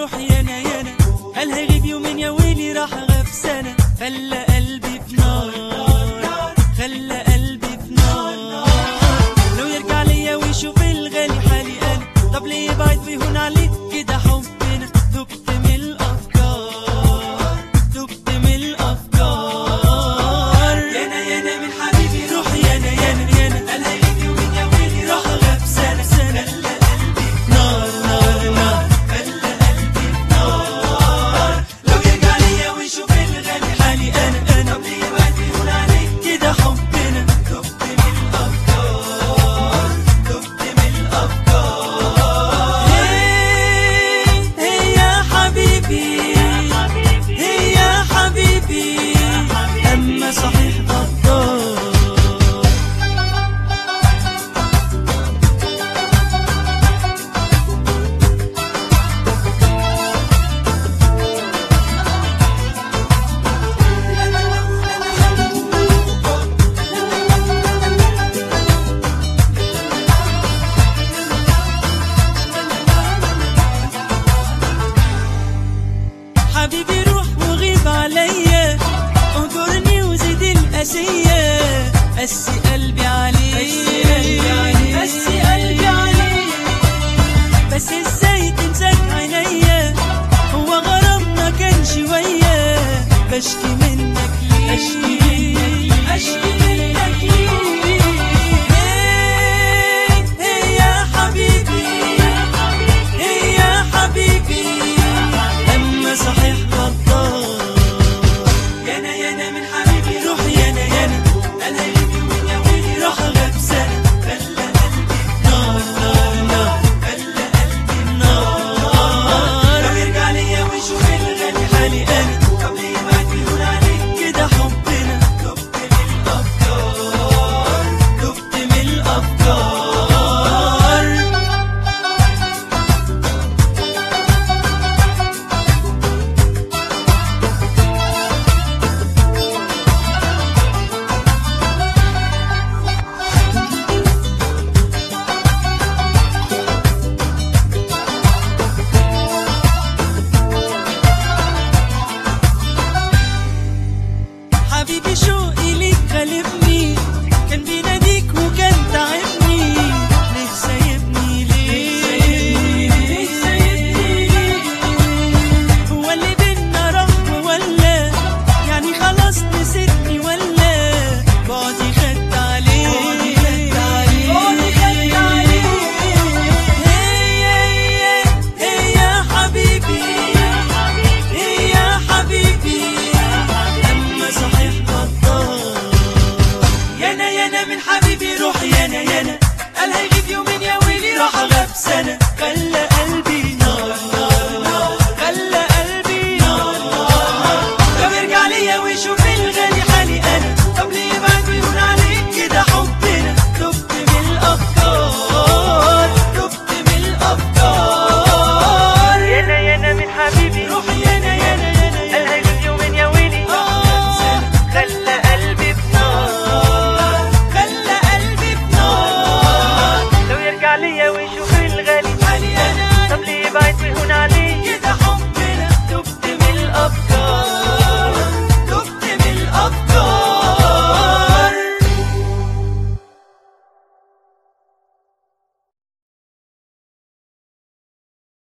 روح يانا يانا قال هيغيب يومين يا ويلي راح غاب سنة خلى قلبي في نار خلى قلبي في نار لو يرجع ليا ويشوف الغالي حالي انا طب ليه يبعد ويهون عليك كده حبنا دكت من الافكار دكت من الافكار يانا يانا من حبيبي روح يانا يانا يانا قال هيغيب يومين يا ويلي راح غاب سنة سنة خلى قلبي في نار نار نار خلى قلبي في نار لو يرجع ليا ويشوف الغالي حالي انا انا طب ليه يبعد ويهون عليك كده حبنا دكت من الافكار دكت من الافكار هي يا حبيبي هي يا حبيبي اما صحيح غدار حبيبي روح وغيب عليا اهجرني وزيد القاسية قسي قلبي عليك قسي قلبي عليك بس ازاي تنساك عينيا هو غرامنا كان شوية بشكي منك ليه اشكي منك اشكي منك ليه هي هي يا حبيبي هي يا حبيبي اما صحيح غدار يانا يانا من حبيبي روح يانا يانا انا يجي من يا ويلي راح غاب سنه خلى قلبي نار نار نار خلى قلبي نار لو يرجع ليا ويشوف الغالي حالي انا طب ليه بعد يهون عليك كده حبنا دبت من الافكار دبت من الافكار حبيبي شوقي ليك غالبني